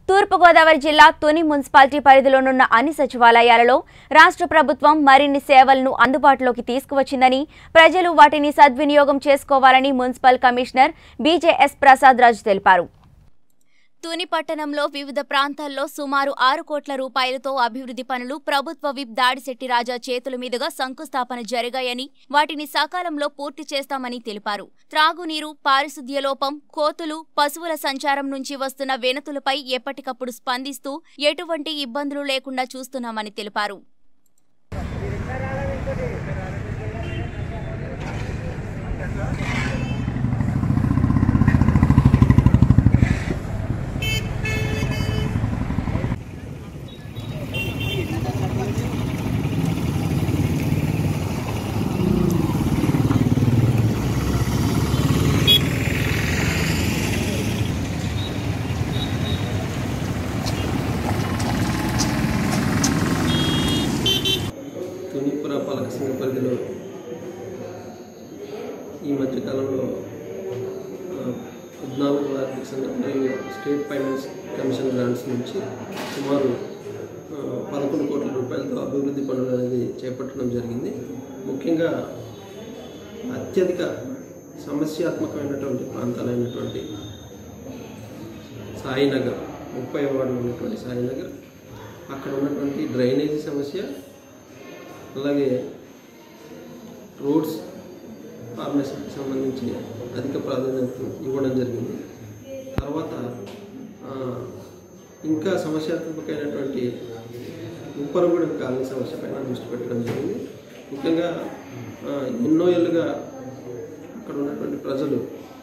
తూర్పుగోదావరి జిల్లా తుని మున్సిపాలిటీ పరిధిలోనున్న అన్ని సచివాలయాలలో రాష్ట్ర ప్రభుత్వం మరిన్ని సేవలను అందుబాటులోకి తీసుకువచ్చిందని ప్రజలు వాటిని సద్వినియోగం చేసుకోవాలని municipal commissioner BJS Prasad Raju తెలిపారు తుని పట్టణంలో వివిధ ప్రాంతాల్లో సుమారు ఆరు కోట్ల రూపాయలతో అభివృద్ధి పనులు ప్రభుత్వ విప్ దాడిశెట్టి రాజా చేతుల మీదుగా శంకుస్థాపన జరిగాయని వాటిని సకాలంలో పూర్తి చేస్తామని తెలిపారు త్రాగునీరు పారిశుద్ధ్య లోపం కోతులు పశువుల సంచారం నుంచి వస్తున్న వెనుతులపై ఎప్పటికప్పుడు స్పందిస్తూ ఎటువంటి ఇబ్బందులు లేకుండా చూస్తున్నామని తెలిపారు తుని పురపాలక సంఘ పరిధిలో ఈ మధ్యకాలంలో ఆ, పద్నాలుగు ఆర్థిక సంఘ మరియు స్టేట్ ఫైనాన్స్ కమిషన్ గ్రాంట్స్ నుంచి సుమారు ఆ, పదకొండు కోట్ల రూపాయలతో అభివృద్ధి పనులు అనేది చేపట్టడం జరిగింది ముఖ్యంగా అత్యధిక సమస్యాత్మకమైనటువంటి ప్రాంతాలైనటువంటి సాయినగర్ ముప్పై వార్డులో ఉన్నటువంటి సాయినగర్ అక్కడ ఉన్నటువంటి డ్రైనేజీ సమస్య అలాగే రోడ్స్ ఫార్మేషన్కి సంబంధించి అధిక ప్రాధాన్యత ఇవ్వడం జరిగింది తర్వాత ఆ, ఇంకా సమస్యాత్మకమైనటువంటి ఉప్పరగూడెం కాలనీ సమస్య పైన దృష్టి పెట్టడం జరిగింది ముఖ్యంగా ఆ, ఎన్నో ఏళ్ళుగా అక్కడ ఉన్నటువంటి ప్రజలు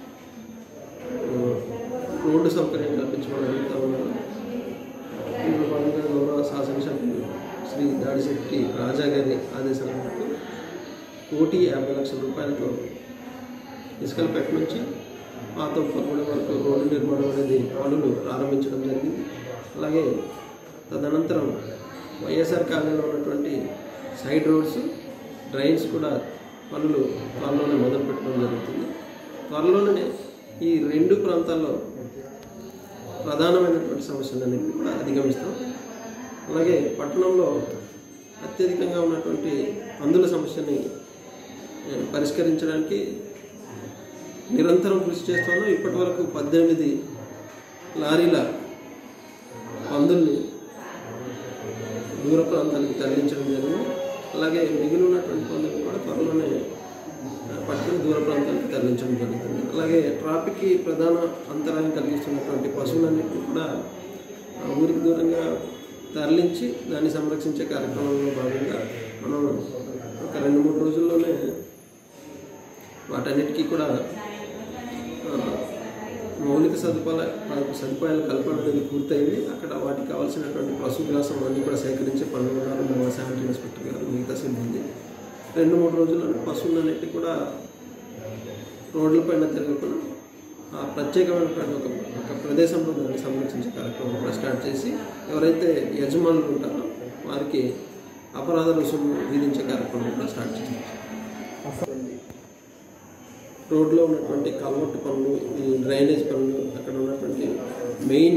ఆ, రోడ్డు సౌకర్యం కల్పించమని అడుగుతూ ఉన్నారు ఇందులో భాగంగా గౌరవ శాసనసభ్యులు శ్రీ దాడిశెట్టి రాజా గారి ఆదేశాల మేరకు కోటి యాభై లక్షల రూపాయలతో ఇసుకలపేట నుంచి పాత ఉప్పలగూడెం వరకు రోడ్డు నిర్మాణం అనేది పనులు ప్రారంభించడం జరిగింది అలాగే తదనంతరం వైఎస్ఆర్ కాలనీలో ఉన్నటువంటి సైడ్ రోడ్స్ డ్రైన్స్ కూడా పనులు త్వరలోనే మొదలు పెట్టడం జరుగుతుంది త్వరలోనే ఈ రెండు ప్రాంతాల్లో ప్రధానమైనటువంటి సమస్యలన్నింటినీ కూడా అధిగమిస్తాం అలాగే పట్టణంలో అత్యధికంగా ఉన్నటువంటి పందుల సమస్యని ఏ, పరిష్కరించడానికి నిరంతరం కృషి చేస్తున్నాం ఇప్పటి వరకు పద్దెనిమిది లారీల పందుల్ని దూర ప్రాంతానికి తరలించడం జరిగింది అలాగే మిగిలి ఉన్నటువంటి పందులను కూడా త్వరలోనే ఆ, పట్టుకుని దూర ప్రాంతానికి తరలించడం జరుగుతుంది అలాగే ట్రాఫిక్కి ప్రధాన అంతరాయం కలిగిస్తున్నటువంటి పశువులన్నింటినీ కూడా ఆ, ఊరికి దూరంగా తరలించి దాన్ని సంరక్షించే కార్యక్రమంలో భాగంగా మనం ఒక రెండు మూడు రోజుల్లోనే వాటన్నిటికీ కూడా ఆ, మౌలిక సదుపాయాల సదుపాయాల కల్పన అనేది పూర్తయింది అక్కడ వాటికి కావాల్సినటువంటి పశుగ్రాసం అన్నీ కూడా సేకరించే పనులు ఉన్నారు మా శానిటరీ ఇన్స్పెక్టర్ గారు మిగతా సిబ్బంది రెండు మూడు రోజుల్లోనే పశువులన్నిటి కూడా రోడ్లపైన తిరగకుండా ఆ ప్రత్యేకమైనటువంటి ఒక ఒక ప్రదేశంలో దాన్ని సంరక్షించే కార్యక్రమం కూడా స్టార్ట్ చేసి ఎవరైతే యజమానులు ఉంటారో వారికి అపరాధ రుసుము విధించే కార్యక్రమం కూడా స్టార్ట్ చేశారు రోడ్లో ఉన్నటువంటి కల్వర్ట్ పనులు ఈ డ్రైనేజ్ పనులు అక్కడ ఉన్నటువంటి మెయిన్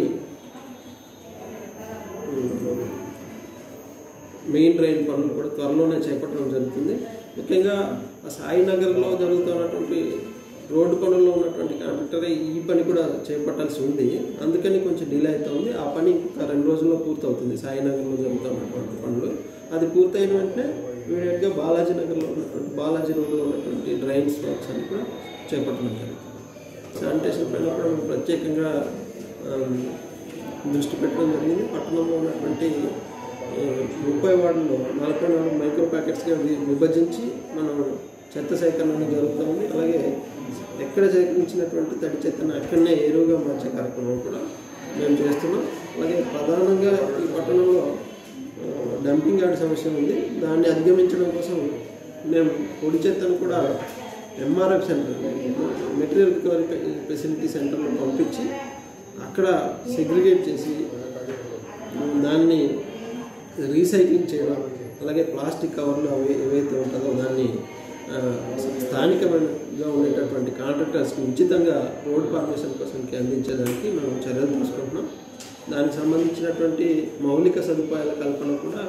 మెయిన్ డ్రైన్ పనులు కూడా త్వరలోనే చేపట్టడం జరుగుతుంది ముఖ్యంగా ఆ సాయినగర్లో జరుగుతున్నటువంటి రోడ్డు పనుల్లో ఉన్నటువంటి కాంట్రాక్టర్ ఈ పని కూడా చేపట్టాల్సి ఉంది అందుకని కొంచెం డిలే అవుతుంది ఆ పని ఇంకొక రెండు రోజుల్లో పూర్తవుతుంది సాయినగర్లో జరుగుతున్నటువంటి పనులు అది పూర్తయిన వెంటనే ఇమీడియట్గా బాలాజీ నగర్లో ఉన్నటువంటి బాలాజీ రోడ్లో ఉన్నటువంటి డ్రైన్స్ వర్క్స్ అన్ని కూడా చేపట్టడం జరుగుతుంది శానిటేషన్ పైన కూడా మేము ప్రత్యేకంగా ఆమ్, దృష్టి పెట్టడం జరిగింది పట్టణంలో ఉన్నటువంటి ఆ, ముప్పై వార్డుల్లో నలభై నాలుగు మైక్రో ప్యాకెట్స్గా వి- విభజించి మనం చెత్త సేకరణ అనేది జరుగుతుంది అలాగే ఎక్కడ సేకరించినటువంటి తడి చెత్తను అక్కడనే ఎరువుగా మార్చే కార్యక్రమం కూడా మేము చేస్తున్నాం అలాగే ప్రధానంగా ఈ పట్టణంలో ఆ, డంపింగ్ యార్డ్ సమస్య ఉంది దాన్ని అధిగమించడం కోసం మేము పొడి చెత్తను కూడా MRF centre material recovery facility సెంటర్లో పంపించి అక్కడ సెగ్రిగేట్ చేసి దాన్ని రీసైక్లింగ్ చేయడం అలాగే ప్లాస్టిక్ కవర్లు అవి ఏవైతే ఉంటుందో దాన్ని ఆ, స్థానికమైనగా ఉండేటటువంటి కాంట్రాక్టర్స్కి ఉచితంగా రోడ్ ఫార్మేషన్ కోసంకి అందించేదానికి మనం చర్యలు తీసుకుంటున్నాం దానికి సంబంధించినటువంటి మౌలిక సదుపాయాల కల్పన కూడా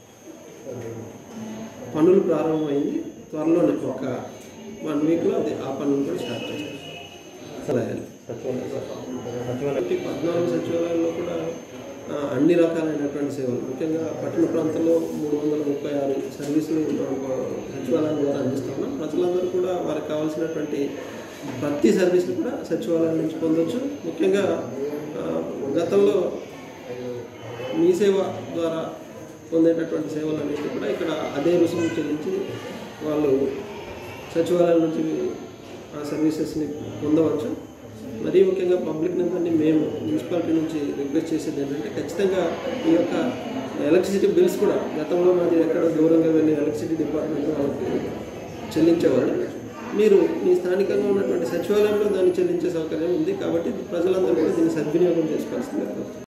పనులు ప్రారంభమైంది త్వరలోనే ఒక వన్ వీక్లో అది ఆ పనులు కూడా స్టార్ట్ చేస్తాం సలహాలు కాబట్టి పద్నాలుగు సచివాలయాల్లో కూడా ఆ, అన్ని రకాలైనటువంటి సేవలు ముఖ్యంగా పట్టణ ప్రాంతంలో మూడు వందల ముప్పై ఆరు సర్వీసులు మనం సచివాలయం ద్వారా అందిస్తున్నాం ప్రజలందరూ కూడా వారికి కావాల్సినటువంటి ప్రతి సర్వీసులు కూడా సచివాలయం నుంచి పొందొచ్చు ముఖ్యంగా ఆ, గతంలో మీ సేవ ద్వారా పొందేటటువంటి సేవలు అనేవి కూడా ఇక్కడ అదే రుసుము చెల్లించి వాళ్ళు సచివాలయం నుంచి ఆ సర్వీసెస్ని పొందవచ్చు మరీ ముఖ్యంగా పబ్లిక్ అందరినీ మేము మున్సిపాలిటీ నుంచి రిక్వెస్ట్ చేసేది ఏంటంటే ఖచ్చితంగా ఈ యొక్క ఎలక్ట్రిసిటీ బిల్స్ కూడా గతంలో మాది ఎక్కడ దూరంగా వెళ్ళి ఎలక్ట్రిసిటీ డిపార్ట్మెంట్ వాళ్ళకి చెల్లించేవాళ్ళు మీరు మీ స్థానికంగా ఉన్నటువంటి సచివాలయంలో దాన్ని చెల్లించే సౌకర్యం ఉంది కాబట్టి ప్రజలందరూ కూడా దీన్ని సద్వినియోగం చేసుకోవాల్సిందిగా కోరుతున్నాను.